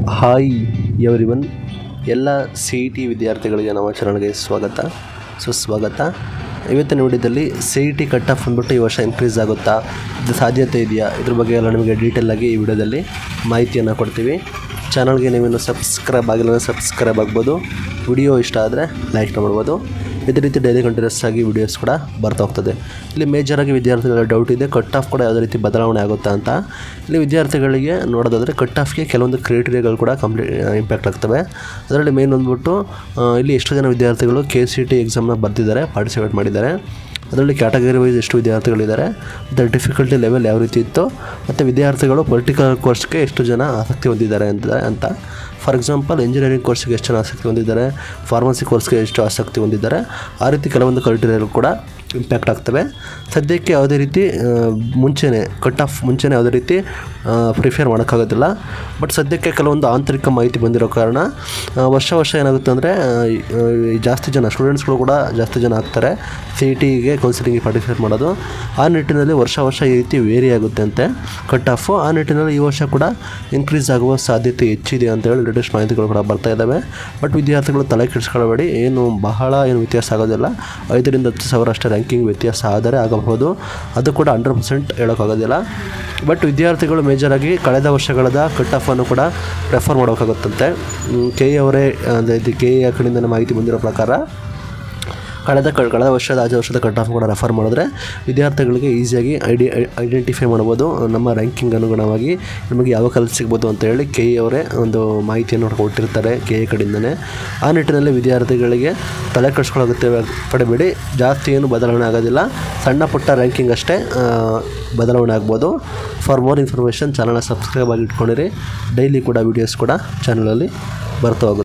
hi everyone ಎಲ್ಲ C E T ವಿದ್ಯಾರ್ಥಿಗಳಿಗೆ ನಮ್ಮ ಚಾನಲ್ಗೆ ಸ್ವಾಗತ ಸುಸ್ವಾಗತ ಇವತ್ತಿನ ವಿಡಿಯೋದಲ್ಲಿ C E T cut off ಬಂದ್ಬಿಟ್ಟು ಈ ವರ್ಷ ಇನ್ಕ್ರೀಸ್ ಆಗುತ್ತಾ ಇದು ಸಾಧ್ಯತೆ ಇದೆಯಾ ಇದ್ರ ಬಗ್ಗೆ ಎಲ್ಲ ನಿಮಗೆ ಡೀಟೇಲ್ ಆಗಿ ಈ ವಿಡಿಯೋದಲ್ಲಿ ಮಾಹಿತಿಯನ್ನು ಕೊಡ್ತೀವಿ ಚಾನಲ್ಗೆ ನೀವೇನು ಸಬ್ಸ್ಕ್ರೈಬ್ ಆಗಿಲ್ಲ ಸಬ್ಸ್ಕ್ರೈಬ್ ಆಗ್ಬೋದು ವಿಡಿಯೋ ಇಷ್ಟ ಆದರೆ ಲೈಕ್ ಮಾಡ್ಬೋದು ಇದೇ ರೀತಿ ಡೈಲಿ ಕಂಟಿನ್ಯೂಸ್ ಆಗಿ ವಿಡಿಯೋಸ್ ಕೂಡ ಬರ್ತಾ ಹೋಗ್ತದೆ ಇಲ್ಲಿ ಮೇಜರಾಗಿ ವಿದ್ಯಾರ್ಥಿಗಳ ಡೌಟ್ ಇದೆ ಕಟ್ ಆಫ್ ಕೂಡ ಯಾವುದೇ ರೀತಿ ಬದಲಾವಣೆ ಆಗುತ್ತಾ ಅಂತ ಇಲ್ಲಿ ವಿದ್ಯಾರ್ಥಿಗಳಿಗೆ ನೋಡೋದಾದರೆ ಕಟ್ ಆಫ್ಗೆ ಕೆಲವೊಂದು ಕ್ರೈಟೀರಿಯಾಗಳು ಕೂಡ ಕಂಪ್ಲೀಟ್ ಇಂಪ್ಯಾಕ್ಟ್ ಆಗ್ತವೆ ಅದರಲ್ಲಿ ಮೇನ್ ಬಂದ್ಬಿಟ್ಟು ಆ, ಇಲ್ಲಿ ಎಷ್ಟು ಜನ ವಿದ್ಯಾರ್ಥಿಗಳು ಕೆ ಸಿ ಟಿ ಎಕ್ಸಾಮ್ನ ಬರೆದಿದ್ದಾರೆ ಪಾರ್ಟಿಸಿಪೇಟ್ ಮಾಡಿದ್ದಾರೆ ಅದರಲ್ಲಿ ಕ್ಯಾಟಗರಿ ವೈಸ್ ಎಷ್ಟು ವಿದ್ಯಾರ್ಥಿಗಳಿದ್ದಾರೆ ಮತ್ತು ಡಿಫಿಕಲ್ಟಿ ಲೆವೆಲ್ ಯಾವ ರೀತಿ ಇತ್ತು ಮತ್ತು ವಿದ್ಯಾರ್ಥಿಗಳು ಪರ್ಟಿಕ್ಯುಲರ್ ಕೋರ್ಸ್ಗೆ ಎಷ್ಟು ಜನ ಆಸಕ್ತಿ ಹೊಂದಿದ್ದಾರೆ ಅಂತ ಅಂತ ಫಾರ್ ಎಕ್ಸಾಂಪಲ್ ಇಂಜಿನಿಯರಿಂಗ್ ಕೋರ್ಸ್ಗೆ ಎಷ್ಟು ಜನ ಆಸಕ್ತಿ ಹೊಂದಿದ್ದಾರೆ ಫಾರ್ಮಸಿ ಕೋರ್ಸ್ಗೆ ಎಷ್ಟು ಆಸಕ್ತಿ ಹೊಂದಿದ್ದಾರೆ ಆ ರೀತಿ ಕೆಲವೊಂದು ಕ್ರೈಟೀರಿಯಾಗಳು ಕೂಡ ಇಂಪ್ಯಾಕ್ಟ್ ಆಗ್ತವೆ ಸದ್ಯಕ್ಕೆ ಯಾವುದೇ ರೀತಿ ಆ, ಮುಂಚೆನೇ ಕಟ್ ಆಫ್ ಮುಂಚೆನೇ ಯಾವುದೇ ರೀತಿ ಪ್ರಿಫೇರ್ ಮಾಡೋಕ್ಕಾಗೋದಿಲ್ಲ ಬಟ್ ಸದ್ಯಕ್ಕೆ ಕೆಲವೊಂದು ಆಂತರಿಕ ಮಾಹಿತಿ ಬಂದಿರೋ ಕಾರಣ ಆ, ವರ್ಷ ವರ್ಷ ಏನಾಗುತ್ತೆ ಅಂದರೆ ಜಾಸ್ತಿ ಜನ ಸ್ಟೂಡೆಂಟ್ಸ್ಗಳು ಕೂಡ ಜಾಸ್ತಿ ಜನ ಆಗ್ತಾರೆ ಸಿ ಇ ಟಿಗೆ ಕೌನ್ಸಿಲಿಂಗಿಗೆ ಪಾರ್ಟಿಸಿಪೇಟ್ ಮಾಡೋದು ಆ ನಿಟ್ಟಿನಲ್ಲಿ ವರ್ಷ ವರ್ಷ ಈ ರೀತಿ ವೇರಿ ಆಗುತ್ತೆ ಅಂತೆ ಕಟ್ ಆಫು ಆ ನಿಟ್ಟಿನಲ್ಲಿ ಈ ವರ್ಷ ಕೂಡ ಇನ್ಕ್ರೀಸ್ ಆಗುವ ಸಾಧ್ಯತೆ ಹೆಚ್ಚಿದೆ ಅಂತ ಹೇಳಿ ಲೇಟೆಸ್ಟ್ ಮಾಹಿತಿಗಳು ಕೂಡ ಬರ್ತಾ ಇದ್ದಾವೆ ಬಟ್ ವಿದ್ಯಾರ್ಥಿಗಳು ತಲೆ ಕೆಡಿಸ್ಕೊಳ್ಬೇಡಿ ಏನು ಬಹಳ ಏನು ವ್ಯತ್ಯಾಸ ಆಗೋದಿಲ್ಲ ಐದರಿಂದ ಹತ್ತು ಸಾವಿರ ಅಷ್ಟೇ ರ್ಯಾಂಕಿಂಗ್ ವ್ಯತ್ಯಾಸ ಆದರೆ ಆಗಬಹುದು ಅದು ಕೂಡ ಹಂಡ್ರೆಡ್ ಪರ್ಸೆಂಟ್ ಹೇಳೋಕ್ಕಾಗೋದಿಲ್ಲ ಬಟ್ ವಿದ್ಯಾರ್ಥಿಗಳು ಮೇಜರಾಗಿ ಕಳೆದ ವರ್ಷಗಳದ ಕಟ್ ಆಫನ್ನು ಕೂಡ ರೆಫರ್ ಮಾಡೋಕ್ಕಾಗುತ್ತಂತೆ ಕೆ ಎ ಅವರೇ ಅಂದರೆ ಕೆ ಎ ಕಡೆಯಿಂದ ಮಾಹಿತಿ ಬಂದಿರೋ ಪ್ರಕಾರ ಕಳೆದ ಕ ಕಳೆದ ವರ್ಷದ ಆಚೆ ವರ್ಷದ ಕಟ್ ಆಫ್ ಕೂಡ ರೆಫರ್ ಮಾಡಿದ್ರೆ ವಿದ್ಯಾರ್ಥಿಗಳಿಗೆ ಈಸಿಯಾಗಿ ಐಡಿ ಐಡೆಂಟಿಫೈ ಮಾಡ್ಬೋದು ನಮ್ಮ ರ್ಯಾಂಕಿಂಗ್ ಅನುಗುಣವಾಗಿ ನಮಗೆ ಯಾವ ಕಾಲೇಜ್ ಸಿಗ್ಬೋದು ಅಂತ ಹೇಳಿ ಕೆ ಎ ಅವರೇ ಒಂದು ಮಾಹಿತಿಯನ್ನು ಕೊಟ್ಟಿರ್ತಾರೆ ಕೆ ಎ ಕಡೆಯಿಂದನೇ ಆ ನಿಟ್ಟಿನಲ್ಲಿ ವಿದ್ಯಾರ್ಥಿಗಳಿಗೆ ತಲೆ ಕೆಡಿಸ್ಕೊಳ್ಳೋಗುತ್ತೆ ಪಡಬೇಡಿ ಜಾಸ್ತಿ ಏನು ಬದಲಾವಣೆ ಆಗೋದಿಲ್ಲ ಸಣ್ಣ ಪುಟ್ಟ ರ್ಯಾಂಕಿಂಗ್ ಅಷ್ಟೇ ಆ, ಬದಲಾವಣೆ ಆಗ್ಬೋದು ಫಾರ್ ಮೋರ್ ಇನ್ಫಾರ್ಮೇಷನ್ ಚಾನಲ್ನ ಸಬ್ಸ್ಕ್ರೈಬ್ ಆಗಿ ಇಟ್ಕೊಂಡಿರಿ ಡೈಲಿ ಕೂಡ ವೀಡಿಯೋಸ್ ಕೂಡ ಚಾನಲಲ್ಲಿ ಬರ್ತಾ ಹೋಗುತ್ತೆ